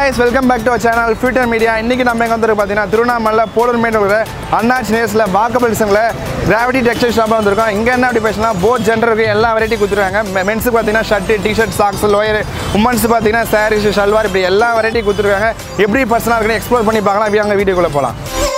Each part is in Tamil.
guys welcome back to channel future media இன்றைக்கி நம்ம எங்கே வந்துருக்கு பார்த்தீங்கன்னா திருவண்ணாமலை போலூர் இருக்கிற அண்ணாச்சி நேஸில் வாக்கபிள் சிங்கில் கிராவிட்டி டெக்ஸ்டைல் ஷாப்பாக வந்திருக்கோம் இங்கே என்ன அப்படி பேசினா போத் ஜெண்டருக்கு எல்லா வெரைட்டி கொடுத்துருக்காங்க மென்ஸுக்கு பார்த்தீங்கன்னா shirt T-shirt socks lower women's பார்த்தீங்கன்னா சாரீஸ் ஷல்வார் இப்படி எல்லா வெரைட்டி கொடுத்துருக்காங்க எப்படி பர்சனாக இருக்குன்னு எக்ஸ்ப்ளோர் பண்ணி பார்க்கலாம் இப்படி அங்கே வீடியோக்குள்ளே போகலாம்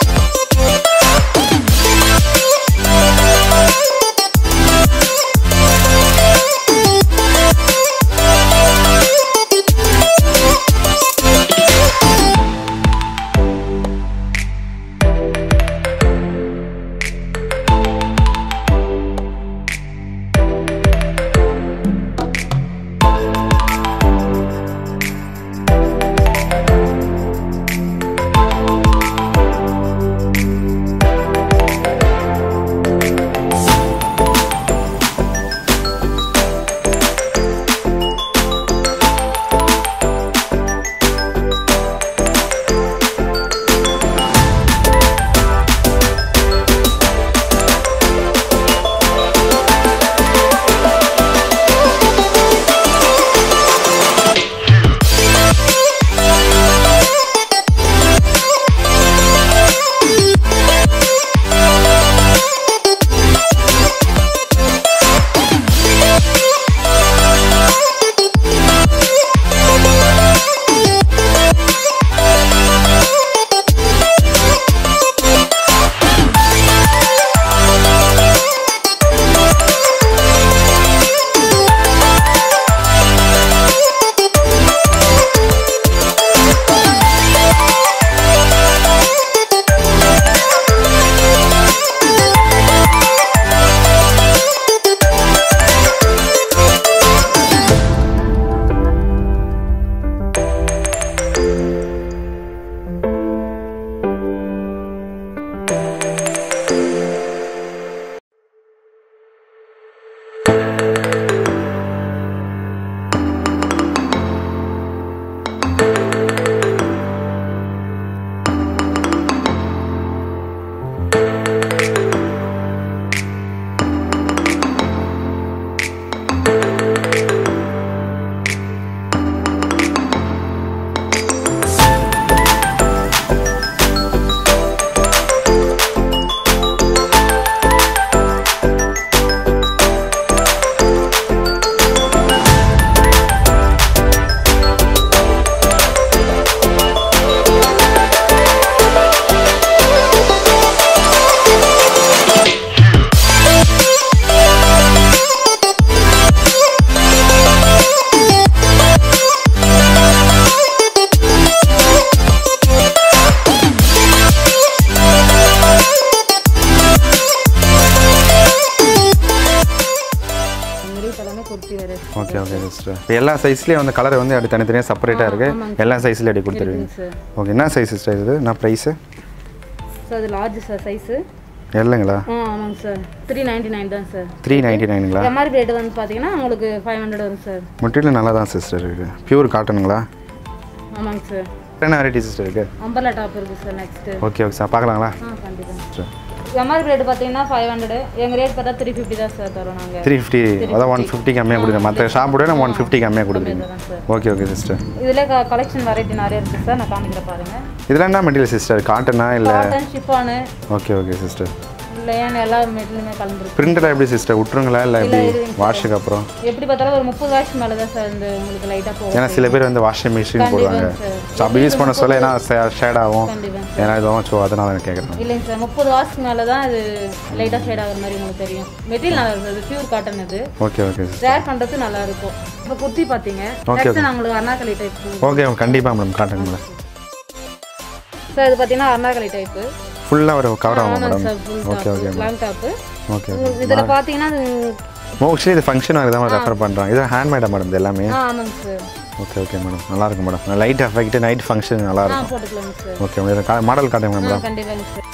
இந்த மாதிரி எல்லாமே குர்த்தி வேறு ஓகே ஓகே சிஸ்டர் இப்போ எல்லா சைஸ்லேயும் வந்து கலர் வந்து அப்படி தனித்தனியாக செப்பரேட்டாக இருக்குது எல்லா சைஸ்லேயும் அப்படி கொடுத்துருவீங்க சார் ஓகே என்ன சைஸ் சிஸ்டர் இது நான் ப்ரைஸு ஸோ அது லார்ஜ் சார் சைஸு இல்லைங்களா ஆ ஆமாங்க சார் த்ரீ நைன்டி நைன் தான் சார் த்ரீ நைன்ட்டி நைனுங்களா எம்ஆர்பி ரேட் வந்து பார்த்தீங்கன்னா உங்களுக்கு ஃபைவ் ஹண்ட்ரட் வரும் சார் மெட்டீரியல் நல்லா தான் சிஸ்டர் இருக்குது பியூர் காட்டனுங்களா ஆமாங்க சார் என்ன வெரைட்டி சிஸ்டர் இருக்குது அம்பர்லா டாப் இருக்குது sir next okay okay sir பார்க்கலாங்களா ஆ கண்டிப்பாக சரி எம்ஆர்பி ரேட் பார்த்தீங்கன்னா ஃபைவ் ஹண்ட்ரட் எங்கள் ரேட் பார்த்தா த்ரீ ஃபிஃப்டி தான் சார் தரோம் நாங்கள் த்ரீ ஃபிஃப்டி அதான் ஒன் ஃபிஃப்டி கம்மியாக கொடுக்குறேன் மற்ற ஷாப்போட நம்ம ஒன் ஃபிஃப்டி கம்மியாக கொடுக்குறீங்க தான் சார் ஓகே ஓகே சிஸ்டர் இதில் கலெக்ஷன் வெரைட்டி நிறைய இருக்குது சார் நான் காமிக்கிறேன் பாருங்கள் இதெல்லாம் என்ன மெட்டீரியல் சிஸ்டர் காட்டனா இல்லை காட்டன் ஷிஃபானு ஓகே ஓகே சிஸ்டர் லேன் எல்லா மெட்டீரியலுமே கலந்துருக்கு பிரிண்டட் எப்படி சிஸ்டர் விட்ருங்களா இல்லை எப்படி இருக்குங்க வாஷுக்கு அப்புறம் எப்படி பார்த்தாலும் ஒரு முப்பது வாஷ் மேலே தான் சார் இந்த உங்களுக்கு லைட்டாக போகும் ஏன்னா சில பேர் வந்து வாஷிங் மிஷின் போடுவாங்க சார். ஸோ அப்படி யூஸ் பண்ண சொல்ல ஏன்னா ஷேட் ஆகும் கண்டிப்பாக ஏன்னா இதுவும் ஸோ அதனால நான் கேட்குறேன் இல்லைங்க சார் முப்பது வாஷ்க்கு மேலே தான் அது லைட்டாக ஷேட் ஆகுற மாதிரி உங்களுக்கு தெரியும் மெட்டீரியல் நல்லா இருக்குது அது பியூர் காட்டன் இது ஓகே ஓகே சிஸ்டர் வேர் பண்ணுறது நல்லா இருக்கும் இப்போ குர்த்தி பார்த்தீங்க நெக்ஸ்ட் நான் உங்களுக்கு அர்ணாக்கலி டைப் ஓகே கண்டிப்பாக மேடம் காட்டுங்க மேடம் சார் இது பார்த்தீங்கன்னா அர்ணாக்கலி டைப்பு ஃபுல்லாக ஒரு கவர் ஆகும் ஆமாங்க madam sir full okay okay top long top okay இதில் பார்த்தீங்கன்னா அது மோஸ்ட்லி இது ஃபங்க்ஷன் தான் ரெஃபர் பண்ணுறாங்க இது ஹேண்ட்மேடா மேடம் இது எல்லாமே ஆ ஆமாங்க சார் ஓகே ஓகே மேடம் நல்லா இருக்கும் madam light effect night function நல்லா ஆ இருக்கும் போட்டுக்கலாங்க சார் ஓகே மேடம் மாடல் காட்டுங்க ஆ மேடம் கண்டிப்பாங்க சார்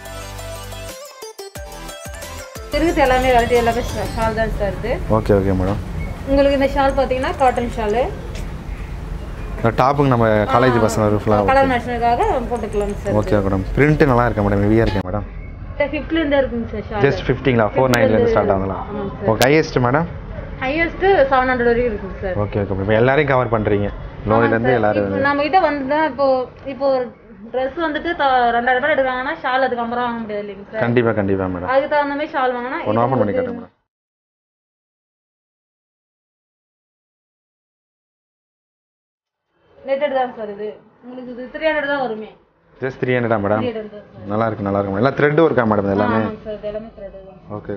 இருக்குது எல்லாமே வெரைட்டி எல்லாமே ஷால் தான் சார் இது ஓகே ஓகே மேடம் உங்களுக்கு இந்த ஷால் பார்த்தீங்கன்னா காட்டன் ஷாலு இந்த டாப்புக்கு நம்ம காலேஜ் பசங்க ஃபுல்லாக கலர் மேட்சினுக்காக போட்டுக்கலாம் சார் ஓகே மேடம் பிரிண்ட்டு நல்லா இருக்கு மேடம் ஹெவியாக இருக்கேன் மேடம் ஃபிஃப்த்லேருந்து இருக்குங்க சார் ஷால் ஜஸ்ட் ஃபிஃப்டிங்களா ஃபோர் நைன்லேருந்து ஸ்டார்ட் ஆகுங்களா okay highest madam highest seven hundred வரைக்கும் இருக்குங்க சார் ஓகே ஓகே இப்போ எல்லாரையும் கவர் பண்ணுறீங்க லோனிலேருந்து எல்லாரும் இப்போ நம்ம கிட்ட வந்து இப்போ இப்போ ட்ரெஸ் வந்துட்டு த- ரெண்டாயிரம் ரூபாய் எடுக்கிறாங்கன்னா ஷால் அதுக்கு ஐம்பது ரூபா வாங்க முடியாது இல்லைங்க சார் கண்டிப்பாக கண்டிப்பாக மேடம் அதுக்கு தகுந்த மாதிரி ஷால் வாங்கினா ஒன்று ஓப்பன் பண்ணி காட்டுங்க மேடம் நெட்டட் தான் சார் இது உங்களுக்கு இது த்ரீ ஹண்ட்ரட் தான் வருமே ஜஸ்ட் த்ரீ ஹண்ட்ரடா மேடம் த்ரீ ஹண்ட்ரட் தான் சார் நல்லா இருக்கு நல்லா இருக்கு எல்லாம் த்ரெட்டும் இருக்கா மேடம் எல்லாமே ஆமாங்க சார் இது எல்லாமே த்ரெட் தான் okay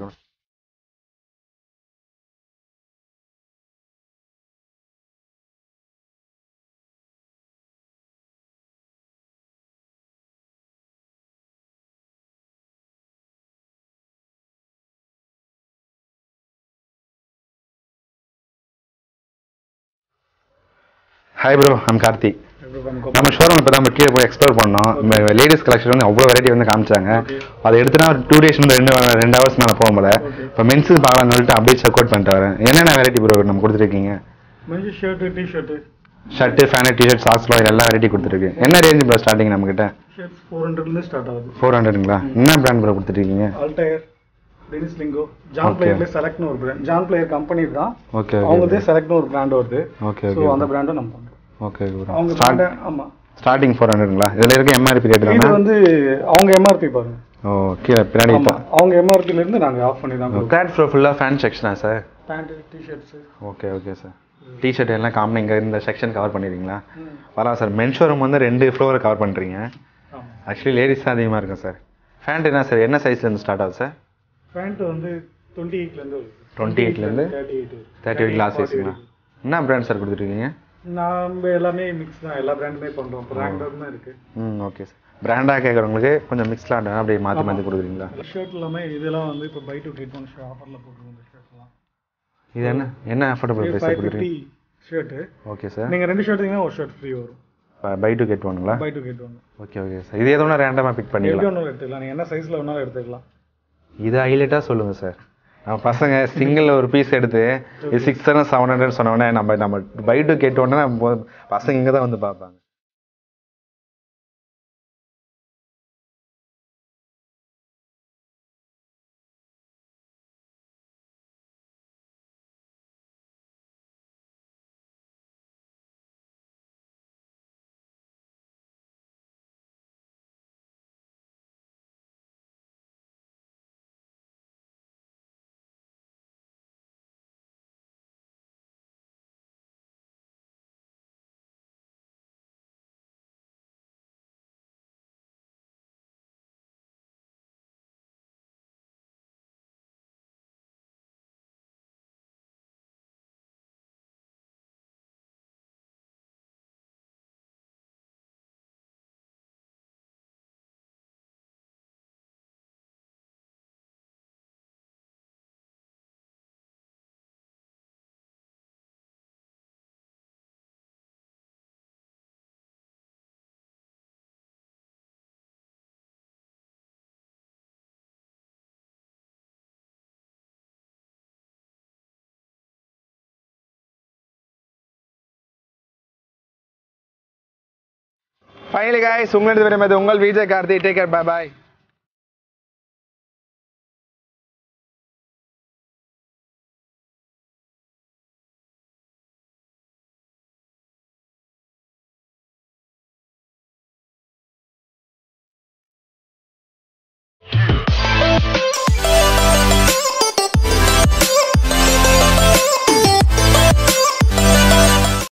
hi bro I'm Karthi நம்ம ஷோரூம் இப்போ தான் நம்ம கீழே போய் எக்ஸ்ப்ளோர் பண்ணோம் லேடிஸ் கலெக்ஷன் வந்து அவ்வளோ வெரைட்டி வந்து காமிச்சாங்க அதை எடுத்துனா ஒரு டூ டேஸ் வந்து ரெண்டு ரெண்டு ஹவர்ஸ் மேலே போக முடியல இப்போ மென்ஸு பார்க்கலாம்னு சொல்லிட்டு அப்படியே செக் அவுட் பண்ணிட்டு வரேன் என்னென்ன வெரைட்டி ப்ரோ நம்ம கொடுத்துருக்கீங்க மஞ்சள் ஷர்ட்டு டிஷர்ட்டு ஷர்ட்டு ஃபேனு டிஷர்ட் சாக்ஸ்லாம் எல்லா வெரைட்டி கொடுத்துருக்கு என்ன ரேஞ்ச் ப்ரோ ஸ்டார்டிங் நம்மக்கிட்ட ஷர்ட்ஸ் ஃபோர் ஹண்ட்ரட்லேருந்து ஸ்டார்ட் ஆகுது ஃபோர் ஹண்ட்ரடுங்களா என்ன பிராண்ட் ப்ரோ கொடுத்துருக்கீங்க அல்டயர் டெனிஸ் லிங்கோ ஜான் Okay. பிளேயர்ல செலக்ட்னு ஒரு பிராண்ட் ஜான் பிளேயர் கம்பெனி தான் ஓகே அவங்கதே ஓகே செலக்ட்னு ஒரு பிராண்ட் வருது ஓகே ஸோ ஓகே அந்த பிராண்டும் நம்ம பண்றோம் ஓகே ப்ரோ அவங்க ஸ்டார்ட் brand- ஆமா ஸ்டார்டிங் ஃபோர் ஹண்ட்ரடுங்களா இதில் இருக்க எம்ஆர்பி ரேட் இது தானே வந்து அவங்க எம்ஆர்பி பாருங்க ஓ கீழே பின்னாடி ஆமா அவங்க எம்ஆர்பில இருந்து நாங்க ஆஃப் பண்ணி தான் கொடுப்போம் தேர்ட் ஃப்ளோர் ஃபுல்லாக ஃபேன் செக்ஷனா sir pant T-shirts okay okay sir T-shirt எல்லாம் காமன் இங்கே இந்த செக்ஷன் கவர் பண்ணிடுறீங்களா பரவாயில்ல சார் மென் ஷோரூம் வந்து ரெண்டு ஃப்ளோரை கவர் பண்ணுறீங்க ஆமா ஆக்சுவலி லேடிஸ் தான் அதிகமாக இருக்கும் சார் ஃபேண்ட் என்ன சார் என்ன சைஸ்லேருந்து ஸ்டார்ட் ஆகுது சார் பேண்ட் வந்து டுவெண்ட்டி எயிட்லேருந்து வருது 28 ல இருந்து thirty eight thirty eight class சைஸுங்களா என்ன பிராண்ட் சார் கொடுத்துருக்கீங்க நம்ம எல்லாமே மிக்ஸ் தான் எல்லா பிராண்டுமே பண்றோம் பிராண்டட் தான் இருக்கு ம் ஓகே சார் பிராண்டாக கேட்குறவங்களுக்கு கொஞ்சம் மிக்ஸ்லாம் அப்படியே மாற்றி மாற்றி கொடுக்குறீங்களா ஷர்ட் எல்லாமே இதெல்லாம் வந்து இப்போ பை டு கெட் ஒன் ஆஃபர்ல போட்டுருக்கோம் இந்த ஷர்ட்லாம் இது என்ன என்ன அஃபோர்டபுள் ப்ரைஸ் ஃபைவ் கொடுக்குறீங்க ஃபிஃப்டி ஷர்ட்டு ஓகே சார் நீங்க ரெண்டு ஷர்ட் எடுத்தீங்கன்னா ஒரு ஷர்ட் ஃப்ரீ வரும் பை டு கெட் ஒன்ங்களா buy two get one okay okay sir இது எதுவும் ரேண்டமாக பிக் எப்படி பண்ணிக்கலாம் ஒன்றும் எடுத்துக்கலாம் நீங்க என்ன சைஸ்ல வேணாலும் எடுத்துக்கலாம் இது ஹைலைட்டாக சொல்லுங்கள் சார் நம்ம பசங்க சிங்கிள் ஒரு பீஸ் எடுத்து இது சிக்ஸ் ஹண்ட்ரட் செவன் ஹண்ட்ரட் சொன்னோடனே நம்ம நம்ம பை டு கேட்டோடனே நம்ம பசங்க இங்கே தான் வந்து பார்ப்பாங்க ஃபைனலி காய்ஸ் உங்களிடம் வருவது உங்கள் Vijay Karthi take care bye பாய்